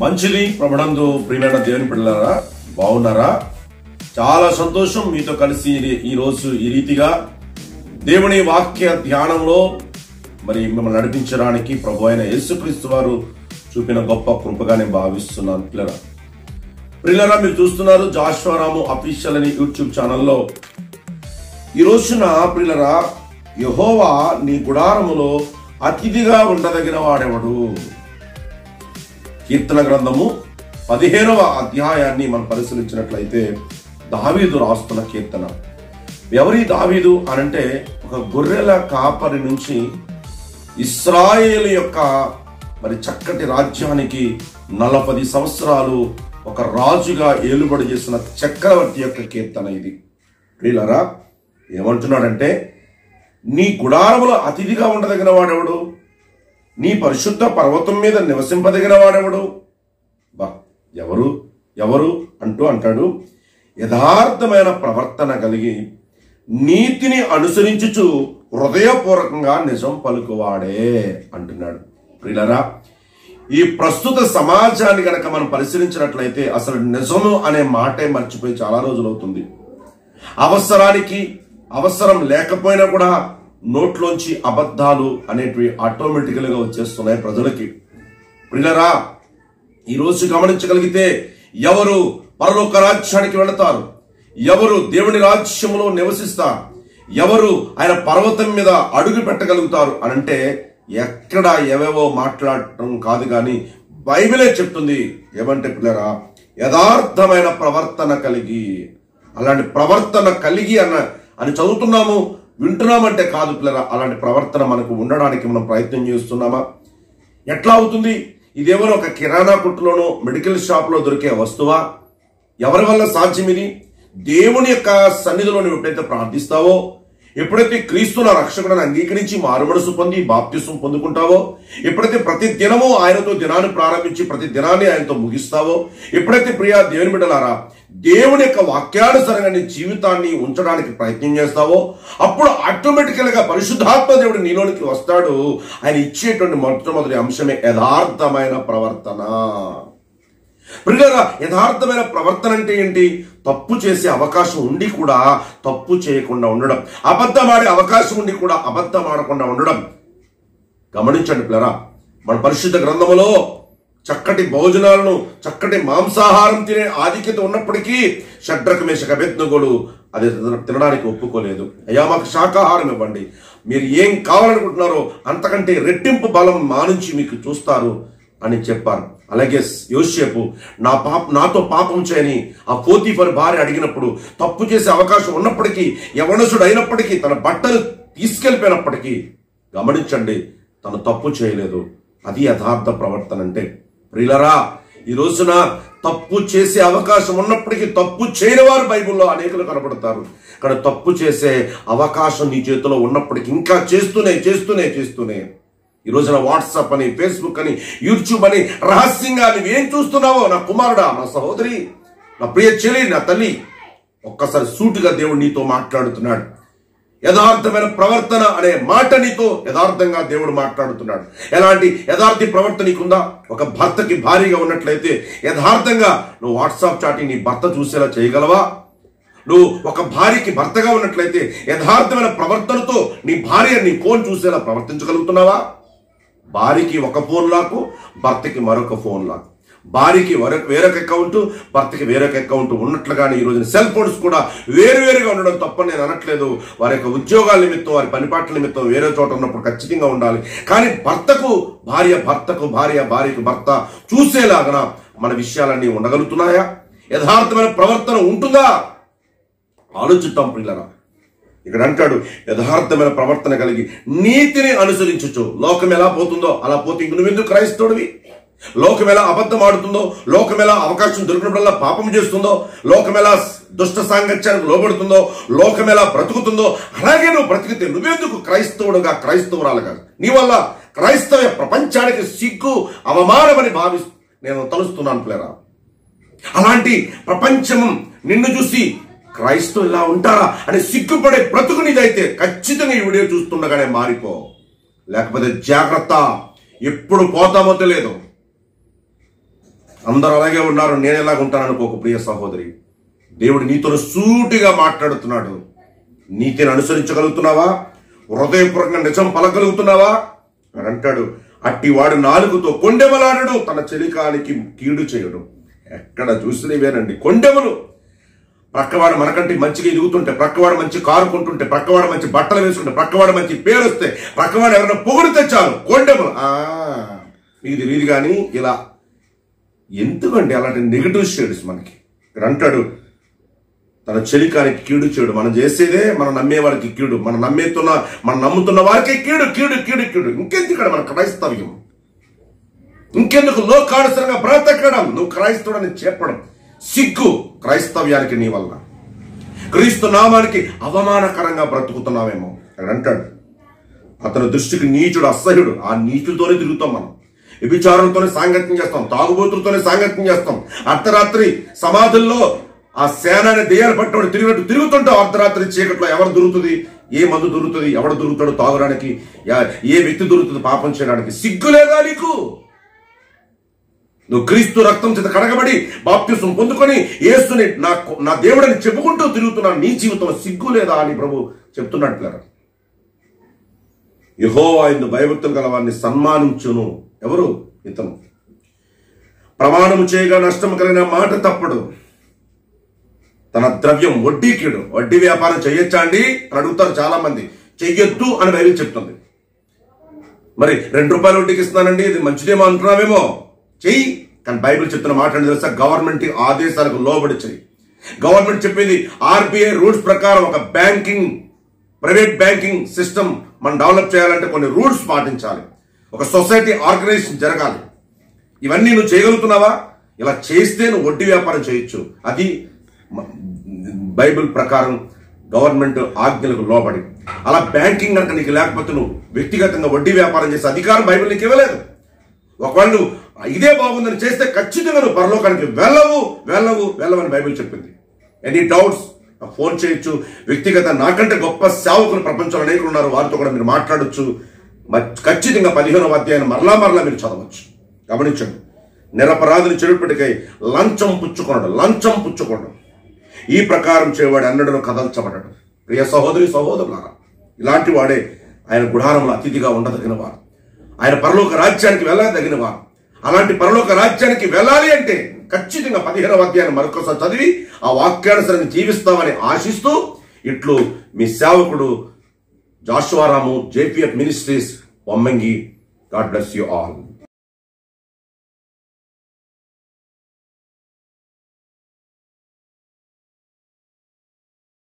మంచిది ప్రభునందు ప్రియమైన దేవుని పిల్లలారా బాగున్నారా చాలా సంతోషం మీతో కలిసి ఈ- ఈ రోజు ఈ రీతిగా దేవుని వాక్య ధ్యానంలో మరి మిమ్మల్ని నడిపించడానికి ప్రభు అయిన యేసుక్రీస్తు వారు చూపిన గొప్ప కృపగా నేను భావిస్తున్నాను పిల్లరా పిల్లరా మీరు చూస్తున్నారు జాశ్వరాము అఫీషియల్ అని యూట్యూబ్ ఛానల్లో ఈ రోజున ప్రియులరా యహోవా నీ గుడారములో అతిథిగా ఉండదగిన వాడెవడు కీర్తన గ్రంథము పదిహేనవ అధ్యాయాన్ని మనం పరిశీలించినట్లయితే దావీదు రాస్తున్న కీర్తన ఎవరి దావీదు అనంటే ఒక గొర్రెల కాపరి నుంచి ఇస్రాయేల్ యొక్క మరి చక్కటి రాజ్యానికి నలపది సంవత్సరాలు ఒక రాజుగా ఏలుబడి చేసిన చక్రవర్తి యొక్క కీర్తన ఇది ప్రియులరా ఏమంటున్నాడంటే నీ గుడారములో అతిథిగా ఉండదగిన వాడెవడు నీ పరిశుద్ధ పర్వతం మీద నివసింపదగిన వాడెవడు బా ఎవరు ఎవరు అంటూ అంటాడు యథార్థమైన ప్రవర్తన కలిగి నీతిని అనుసరించుచు హృదయపూర్వకంగా నిజం పలుకువాడే అంటున్నాడు ప్రియులరా ఈ ప్రస్తుత సమాజాన్ని గనక మనం పరిశీలించినట్లయితే అసలు నిజము అనే మాటే మర్చిపోయి చాలా రోజులవుతుంది అవసరానికి అవసరం లేకపోయినా కూడా నోట్లోంచి అబద్ధాలు అనేటివి ఆటోమేటికల్ గా వచ్చేస్తున్నాయి ప్రజలకి ప్రిలరా ఈ రోజు గమనించగలిగితే ఎవరు పరలోక రాజ్యానికి వెళతారు ఎవరు దేవుని రాజ్యంలో నివసిస్తారు ఎవరు ఆయన పర్వతం మీద అడుగు పెట్టగలుగుతారు అనంటే ఎక్కడ ఏవేవో మాట్లాడటం కాదు కానీ బైబిలే చెప్తుంది ఏమంటే పిల్లరా యథార్థమైన ప్రవర్తన కలిగి అలాంటి ప్రవర్తన కలిగి అన్న అని చదువుతున్నాము వింటున్నామంటే కాదు పిల్లరా అలాంటి ప్రవర్తన మనకు ఉండడానికి మనం ప్రయత్నం చేస్తున్నామా ఎట్లా అవుతుంది ఇదేమో ఒక కిరాణా కొట్టులోనో మెడికల్ షాప్ లో దొరికే వస్తువా ఎవరి వల్ల సాధ్యం ఇది దేవుని యొక్క సన్నిధిలో నువ్వు ఎప్పుడైతే ప్రార్థిస్తావో ఎప్పుడైతే క్రీస్తు నా రక్షకుడిని అంగీకరించి మారుమనసు పొంది బాప్తిసం పొందుకుంటావో ఎప్పుడైతే ప్రతి దినము ఆయనతో దినాన్ని ప్రారంభించి ప్రతి దినాన్ని ఆయనతో ముగిస్తావో ఎప్పుడైతే ప్రియా దేవుని బిడ్డలారా దేవుని యొక్క వాక్యానుసరంగా నీ జీవితాన్ని ఉంచడానికి ప్రయత్నం చేస్తావో అప్పుడు ఆటోమేటికల్ గా పరిశుద్ధాత్మ దేవుడు నీలోనికి వస్తాడు ఆయన ఇచ్చేటువంటి మొట్టమొదటి అంశమే యథార్థమైన ప్రవర్తన ప్రియులారా యథార్థమైన ప్రవర్తన అంటే ఏంటి తప్పు చేసే అవకాశం ఉండి కూడా తప్పు చేయకుండా ఉండడం అబద్ధమాడే అవకాశం ఉండి కూడా అబద్ధం ఆడకుండా ఉండడం గమనించండి పిల్లరా మన పరిశుద్ధ గ్రంథములో చక్కటి భోజనాలను చక్కటి మాంసాహారం తినే ఆధిక్యత ఉన్నప్పటికీ షడ్రక మేషక బెత్నుగోడు అది తినడానికి ఒప్పుకోలేదు అయ్యా మాకు శాకాహారం ఇవ్వండి మీరు ఏం కావాలనుకుంటున్నారో అంతకంటే రెట్టింపు బలం మా నుంచి మీకు చూస్తారు అని చెప్పారు అలాగే యోసేపు నా పాప నాతో పాపం చేయని ఆ పోతీఫర్ భార్య అడిగినప్పుడు తప్పు చేసే అవకాశం ఉన్నప్పటికీ యవనసుడు అయినప్పటికీ తన బట్టలు తీసుకెళ్ళిపోయినప్పటికీ గమనించండి తను తప్పు చేయలేదు అది యథార్థ ప్రవర్తన అంటే ప్రియులరా ఈ రోజున తప్పు చేసే అవకాశం ఉన్నప్పటికీ తప్పు చేయని వారు బైబిల్లో అనేకులు కనబడతారు కానీ తప్పు చేసే అవకాశం నీ చేతిలో ఉన్నప్పటికీ ఇంకా చేస్తూనే చేస్తూనే చేస్తూనే ఈ రోజున వాట్సాప్ అని ఫేస్బుక్ అని యూట్యూబ్ అని రహస్యంగా నువ్వేం చూస్తున్నావో నా కుమారుడా నా సహోదరి నా ప్రియ చెల్లి నా తల్లి ఒక్కసారి సూటిగా దేవుడు నీతో మాట్లాడుతున్నాడు యథార్థమైన ప్రవర్తన అనే మాట నీతో యథార్థంగా దేవుడు మాట్లాడుతున్నాడు ఎలాంటి యథార్థి ప్రవర్తన నీకుందా ఒక భర్తకి భారీగా ఉన్నట్లయితే యథార్థంగా నువ్వు వాట్సాప్ చాటి నీ భర్త చూసేలా చేయగలవా నువ్వు ఒక భార్యకి భర్తగా ఉన్నట్లయితే యథార్థమైన ప్రవర్తనతో నీ భార్య నీ ఫోన్ చూసేలా ప్రవర్తించగలుగుతున్నావా భార్యకి ఒక ఫోన్ లాకు భర్తకి మరొక ఫోన్ లాకు భార్యకి వరొక వేరొక అకౌంట్ భర్తకి వేరొక అకౌంట్ ఉన్నట్లుగానే ఈ రోజున సెల్ ఫోన్స్ కూడా వేరువేరుగా ఉండడం తప్పని నేను అనట్లేదు వారి యొక్క ఉద్యోగాల నిమిత్తం వారి పనిపాట్ల నిమిత్తం వేరే చోట ఉన్నప్పుడు ఖచ్చితంగా ఉండాలి కానీ భర్తకు భార్య భర్తకు భార్య భార్యకు భర్త చూసేలాగన మన విషయాలన్నీ ఉండగలుగుతున్నాయా యథార్థమైన ప్రవర్తన ఉంటుందా ఆలోచిద్దాం పిల్లరా ఇక్కడ అంటాడు యథార్థమైన ప్రవర్తన కలిగి నీతిని అనుసరించచ్చు లోకం ఎలా పోతుందో అలా పోతే ఇంక నువ్వెందుకు క్రైస్తవుడివి లోకం ఎలా అబద్ధం ఆడుతుందో లోకం ఎలా అవకాశం దొరికినప్పుడల్లా పాపం చేస్తుందో లోకం ఎలా దుష్ట సాంగత్యానికి లోబడుతుందో లోకం ఎలా బ్రతుకుతుందో అలాగే నువ్వు బ్రతికితే నువ్వెందుకు క్రైస్తవుడుగా క్రైస్తవురాలుగా నీ వల్ల క్రైస్తవ ప్రపంచానికి సిగ్గు అవమానమని భావి నేను తలుస్తున్నాను పిల్లరా అలాంటి ప్రపంచం నిన్ను చూసి క్రైస్తవు ఇలా ఉంటారా అని సిగ్గుపడే బ్రతుకు నీదైతే ఖచ్చితంగా ఈ వీడియో చూస్తుండగానే మారిపో లేకపోతే జాగ్రత్త ఎప్పుడు పోతామో తెలియదు అందరూ అలాగే ఉన్నారు నేను ఎలాగ ఉంటాను అనుకోక ప్రియ సహోదరి దేవుడు నీతో సూటిగా మాట్లాడుతున్నాడు నీతిని అనుసరించగలుగుతున్నావా హృదయపూర్వకంగా నిజం పలకగలుగుతున్నావా అని అంటాడు అట్టి వాడు నాలుగుతో కొండెమలాడడు తన చెలికానికి కీడు చేయడు ఎక్కడ చూసినవేనండి కొండెములు ప్రక్కవాడు మనకంటే మంచిగా ఎదుగుతుంటే ప్రక్కవాడు మంచి కారు కొంటుంటే ప్రక్కవాడు మంచి బట్టలు వేసుకుంటే ప్రక్కవాడు మంచి పేరు వస్తే ప్రక్కవాడు ఎవరైనా పొగిడితే చాలు కొండెములు ఆ, మీకు తెలియదు కానీ ఇలా ఎందుకండి అలాంటి నెగిటివ్ షేడ్స్ మనకి ఇక్కడ అంటాడు తన చెలికానికి కీడు చేయడు మనం చేసేదే మనం నమ్మే వారికి కీడు మనం నమ్మేతున్న మనం నమ్ముతున్న వారికి కీడు కీడు కీడు కీడు ఇంకెందుకు ఇక్కడ మన క్రైస్తవ్యం ఇంకెందుకు లోకానుసరంగా బ్రతకడం నువ్వు క్రైస్తవుడని చెప్పడం సిగ్గు క్రైస్తవ్యానికి నీ వల్ల క్రీస్తు నామానికి అవమానకరంగా బ్రతుకుతున్నావేమో అని అంటాడు అతని దృష్టికి నీచుడు అసహ్యుడు ఆ నీచులతోనే తిరుగుతాం మనం వ్యభిచారులతోనే సాంగత్యం చేస్తాం తాగుబోతులతోనే సాంగత్యం చేస్తాం అర్ధరాత్రి సమాధుల్లో ఆ సేనాన్ని దెయ్యాలు పట్టుకొని తిరిగినట్టు తిరుగుతుంటాం అర్ధరాత్రి చీకట్లో ఎవరు దొరుకుతుంది ఏ మందు దొరుకుతుంది ఎవడు దొరుకుతాడు తాగడానికి యా- ఏ వ్యక్తి దొరుకుతుంది పాపం చేయడానికి సిగ్గు లేదా నీకు నువ్వు క్రీస్తు రక్తం చేత కడగబడి బాప్తిసం పొందుకొని యేసుని నా నా దేవుడని చెప్పుకుంటూ తిరుగుతున్నాను నీ జీవితంలో సిగ్గు లేదా అని ప్రభు చెప్తున్నట్లేరా యహో ఆయన భయభక్తులు గల వారిని సన్మానించును ఎవరు ఇతను ప్రమాణము చేయగా నష్టం కలిగిన మాట తప్పడు తన ద్రవ్యం వడ్డీకీడు వడ్డీ వ్యాపారం చేయొచ్చా అండి అని అడుగుతారు చాలా మంది చెయ్యొద్దు అని బైబిల్ చెప్తుంది మరి రెండు రూపాయలు వడ్డీకి ఇస్తున్నానండి ఇది మంచిదేమో అంటున్నావేమో చెయ్యి కానీ బైబిల్ చెప్తున్న మాట ఏంటో తెలుసా గవర్నమెంట్ ఆదేశాలకు లోబడి చెయ్యి గవర్నమెంట్ చెప్పేది ఆర్బీఐ రూల్స్ ప్రకారం ఒక బ్యాంకింగ్ ప్రైవేట్ బ్యాంకింగ్ సిస్టమ్ మనం డెవలప్ చేయాలంటే కొన్ని రూల్స్ పాటించాలి ఒక సొసైటీ ఆర్గనైజేషన్ జరగాలి ఇవన్నీ నువ్వు చేయగలుగుతున్నావా ఇలా చేస్తే నువ్వు వడ్డీ వ్యాపారం చేయొచ్చు అది మ- బైబిల్ ప్రకారం గవర్నమెంట్ ఆజ్ఞలకు లోబడి అలా బ్యాంకింగ్ కనుక నీకు లేకపోతే నువ్వు వ్యక్తిగతంగా వడ్డీ వ్యాపారం చేసే అధికారం బైబిల్ నీకు ఇవ్వలేదు ఒకవేళ నువ్వు ఇదే బాగుందని చేస్తే ఖచ్చితంగా నువ్వు పరలోకానికి వెళ్ళవు వెళ్ళవు వెళ్ళవని బైబిల్ చెప్పింది ఎనీ డౌట్స్ ఫోన్ చేయొచ్చు వ్యక్తిగత నాకంటే గొప్ప సేవకులు ప్రపంచంలో అనేకులు ఉన్నారు వారితో కూడా మీరు మాట్లాడొచ్చు మ- ఖచ్చితంగా పదిహేనవ అధ్యాయం మరలా మరలా మీరు చదవచ్చు గమనించండి నిరపరాధులు చెడుపెట్టుకై లంచం పుచ్చుకొనడు లంచం పుచ్చుకోవడం ఈ ప్రకారం చేయవాడు అన్నడను కదల్చబడడు ప్రియ సహోదరి సహోదరులారా ఇలాంటి వాడే ఆయన గుడారంలో అతిథిగా ఉండదగిన వారు ఆయన పరలోక రాజ్యానికి వెళ్ళదగిన వారు అలాంటి పరలోక రాజ్యానికి వెళ్ళాలి అంటే ఖచ్చితంగా పదిహేనవ అధ్యాయం మరొకసారి చదివి ఆ వాక్యానుసరంగా జీవిస్తామని ఆశిస్తూ ఇట్లు మీ సేవకుడు జాషువారాము JPF ministries వమ్మంగి God bless you all